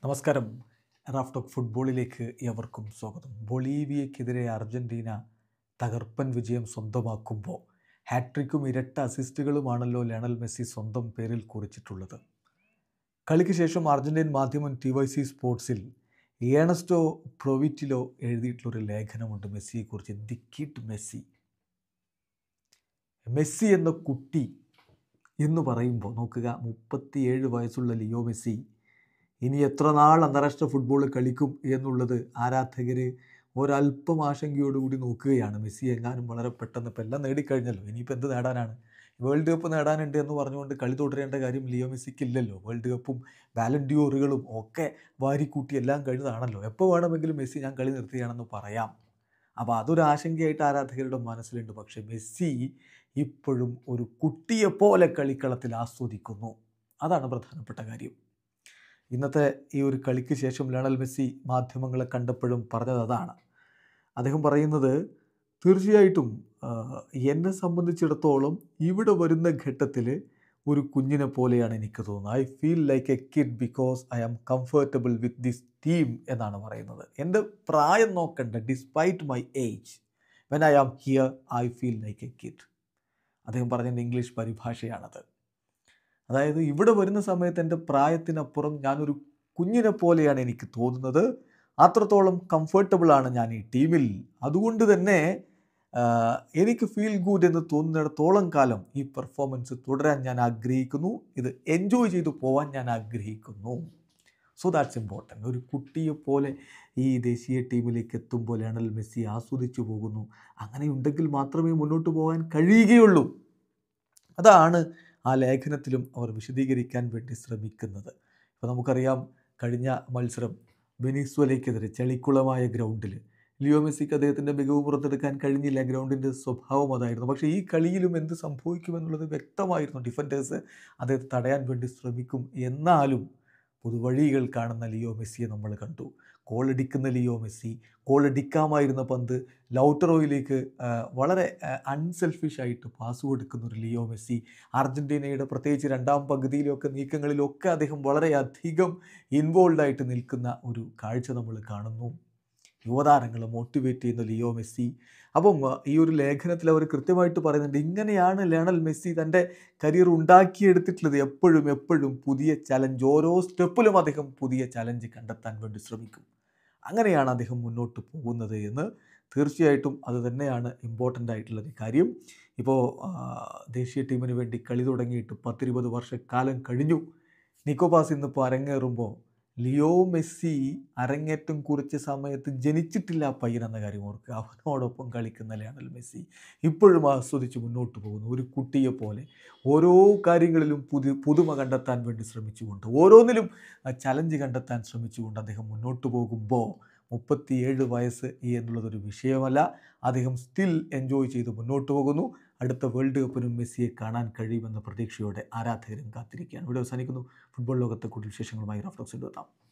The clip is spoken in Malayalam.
നമസ്കാരം റാഫ്റ്റോക്ക് ഫുട്ബോളിലേക്ക് എവർക്കും സ്വാഗതം ബൊളീവിയക്കെതിരെ അർജൻറ്റീന തകർപ്പൻ വിജയം സ്വന്തമാക്കുമ്പോൾ ഹാട്രിക്കും ഇരട്ട അസിസ്റ്റുകളുമാണല്ലോ ലയണൽ മെസ്സി സ്വന്തം പേരിൽ കുറിച്ചിട്ടുള്ളത് കളിക്ക് ശേഷം അർജൻറ്റീൻ മാധ്യമം ടി വൈ സി സ്പോർട്സിൽ ഏണസ്റ്റോ പ്രൊവിറ്റിലോ എഴുതിയിട്ടുള്ളൊരു ലേഖനമുണ്ട് മെസ്സിയെക്കുറിച്ച് ദി കിഡ് മെസ്സി മെസ്സി എന്ന കുട്ടി എന്ന് പറയുമ്പോൾ നോക്കുക മുപ്പത്തിയേഴ് വയസ്സുള്ള ലിയോ മെസ്സി ഇനി എത്ര നാൾ അന്താരാഷ്ട്ര ഫുട്ബോൾ കളിക്കും എന്നുള്ളത് ആരാധകർ ഒരല്പം ആശങ്കയോടുകൂടി നോക്കുകയാണ് മെസ്സി എങ്ങാനും വളരെ പെട്ടെന്ന് ഇപ്പം എല്ലാം നേടിക്കഴിഞ്ഞല്ലോ ഇനിയിപ്പോൾ എന്ത് നേടാനാണ് വേൾഡ് കപ്പ് നേടാനുണ്ട് എന്ന് പറഞ്ഞുകൊണ്ട് കളി തുടരേണ്ട കാര്യം ലിയോ മെസ്സിക്ക് ഇല്ലല്ലോ വേൾഡ് കപ്പും വാലന്റിയോറുകളും ഒക്കെ വാരിക്കൂട്ടി എല്ലാം കഴിഞ്ഞതാണല്ലോ എപ്പോൾ വേണമെങ്കിലും മെസ്സി ഞാൻ കളി നിർത്തുകയാണെന്ന് പറയാം അപ്പോൾ അതൊരു ആശങ്കയായിട്ട് ആരാധകരുടെ മനസ്സിലുണ്ട് പക്ഷേ മെസ്സി ഇപ്പോഴും ഒരു കുട്ടിയെപ്പോലെ കളിക്കളത്തിൽ ആസ്വദിക്കുന്നു അതാണ് പ്രധാനപ്പെട്ട കാര്യം ഇന്നത്തെ ഈ ഒരു കളിക്ക് ശേഷം ലയണൽ മെസ്സി മാധ്യമങ്ങളെ കണ്ടപ്പോഴും പറഞ്ഞത് അതാണ് അദ്ദേഹം പറയുന്നത് തീർച്ചയായിട്ടും ആ, എന്നെ സംബന്ധിച്ചിടത്തോളം ഇവിടെ വരുന്ന ഘട്ടത്തിൽ ഒരു കുഞ്ഞിനെ പോലെയാണ് എനിക്ക് തോന്നുന്നത് I feel like a kid because I am comfortable with this team എന്നാണ് പറയുന്നത് എൻ്റെ പ്രായം നോക്കണ്ട despite my age when I am here I feel like a kid അദ്ദേഹം പറഞ്ഞതിൻ്റെ ഇംഗ്ലീഷ് പരിഭാഷയാണത് അതായത് ഇവിടെ വരുന്ന സമയത്ത് എൻ്റെ പ്രായത്തിനപ്പുറം ഞാനൊരു കുഞ്ഞിനെ പോലെയാണ് എനിക്ക് തോന്നുന്നത് അത്രത്തോളം കംഫർട്ടബിളാണ് ഞാൻ ഈ ടീമിൽ അതുകൊണ്ട് തന്നെ ആ, എനിക്ക് ഫീൽ ഗുഡ് എന്ന് തോന്നുന്നിടത്തോളം കാലം ഈ പെർഫോമൻസ് തുടരാൻ ഞാൻ ആഗ്രഹിക്കുന്നു ഇത് എൻജോയ് ചെയ്തു പോവാൻ ഞാൻ ആഗ്രഹിക്കുന്നു സോ ദാറ്റ്സ് ഇമ്പോർട്ടൻറ്റ് ഒരു കുട്ടിയെ പോലെ ഈ ദേശീയ ടീമിലേക്ക് എത്തുമ്പോൾ ലയണൽ മെസ്സി ആസ്വദിച്ചു പോകുന്നു അങ്ങനെ ഉണ്ടെങ്കിൽ മാത്രമേ മുന്നോട്ട് പോകാൻ കഴിയുകയുള്ളൂ അതാണ് ആ ലേഖനത്തിലും അവർ വിശദീകരിക്കാൻ വേണ്ടി ശ്രമിക്കുന്നത് ഇപ്പോൾ നമുക്കറിയാം കഴിഞ്ഞ മത്സരം വെനിസ്വലയ്ക്കെതിരെ ചെളിക്കുളമായ ഗ്രൗണ്ടിൽ ലിയോ മെസ്സിക്ക് അദ്ദേഹത്തിൻ്റെ മികവ് പുറത്തെടുക്കാൻ കഴിഞ്ഞില്ല ഗ്രൗണ്ടിൻ്റെ സ്വഭാവം അതായിരുന്നു പക്ഷേ ഈ കളിയിലും എന്ത് സംഭവിക്കുമെന്നുള്ളത് വ്യക്തമായിരുന്നു ഡിഫൻഡേഴ്സ് അദ്ദേഹത്തെ തടയാൻ വേണ്ടി ശ്രമിക്കും എന്നാലും പുതുവഴികൾ കാണുന്ന ലിയോ മെസ്സിയെ നമ്മൾ കണ്ടു ഗോളടിക്കുന്ന ലിയോ മെസ്സി ഗോളടിക്കാമായിരുന്ന പന്ത് ലൗട്ടറോയിലേക്ക് ആ, വളരെ അൺസെൽഫിഷ് ആയിട്ട് പാസ് കൊടുക്കുന്ന ഒരു ലിയോ മെസ്സി അർജൻറ്റീനയുടെ പ്രത്യേകിച്ച് രണ്ടാം പകുതിയിലൊക്കെ നീക്കങ്ങളിലൊക്കെ അദ്ദേഹം വളരെയധികം ഇൻവോൾവ് ആയിട്ട് നിൽക്കുന്ന ഒരു കാഴ്ച നമ്മൾ കാണുന്നു യുവതാരങ്ങളെ മോട്ടിവേറ്റ് ചെയ്യുന്ന ലിയോ മെസ്സി അപ്പം ആ, ഈ ഒരു ലേഖനത്തിൽ അവർ കൃത്യമായിട്ട് പറയുന്നുണ്ട് ഇങ്ങനെയാണ് ലയണൽ മെസ്സി തൻ്റെ കരിയർ ഉണ്ടാക്കിയെടുത്തിട്ടുള്ളത് എപ്പോഴും എപ്പോഴും പുതിയ ചലഞ്ച് ഓരോ സ്റ്റെപ്പിലും അദ്ദേഹം പുതിയ ചലഞ്ച് കണ്ടെത്താൻ വേണ്ടി ശ്രമിക്കും അങ്ങനെയാണ് അദ്ദേഹം മുന്നോട്ട് പോകുന്നത് എന്ന് തീർച്ചയായിട്ടും അത് തന്നെയാണ് ഇമ്പോർട്ടൻ്റ് ആയിട്ടുള്ള ഒരു കാര്യം ഇപ്പോൾ ആ, ദേശീയ ടീമിന് വേണ്ടി കളി തുടങ്ങിയിട്ട് പത്തിരുപത് വർഷക്കാലം കഴിഞ്ഞു നിക്കോപാസ് ഇന്നിപ്പോൾ അരങ്ങേറുമ്പോൾ ലിയോ മെസ്സി അരങ്ങേറ്റം കുറിച്ച സമയത്ത് ജനിച്ചിട്ടില്ല ആ പയ്യൻ എന്ന കാര്യം ഓർക്കുക അവനോടൊപ്പം കളിക്കുന്ന ലയണൽ മെസ്സി ഇപ്പോഴും ആസ്വദിച്ച് മുന്നോട്ട് പോകുന്നു ഒരു കുട്ടിയെ പോലെ ഓരോ കാര്യങ്ങളിലും പുതിയ പുതുമ കണ്ടെത്താൻ വേണ്ടി ശ്രമിച്ചുകൊണ്ട് ഓരോന്നിലും ചലഞ്ച് കണ്ടെത്താൻ ശ്രമിച്ചുകൊണ്ട് അദ്ദേഹം മുന്നോട്ട് പോകുമ്പോൾ മുപ്പത്തിയേഴ് വയസ്സ് എന്നുള്ളതൊരു വിഷയമല്ല അദ്ദേഹം സ്റ്റിൽ എൻജോയ് ചെയ്ത് മുന്നോട്ട് പോകുന്നു അടുത്ത വേൾഡ് കപ്പിനും മെസ്സിയെ കാണാൻ കഴിയുമെന്ന പ്രതീക്ഷയോടെ ആരാധകരും കാത്തിരിക്കുകയാണ് ഇവിടെ അവസാനിക്കുന്നു ഫുട്ബോൾ ലോകത്തെ കൂടുതൽ വിശേഷങ്ങളുമായി റഫ്ലോക്സിൻ്റെ എത്താം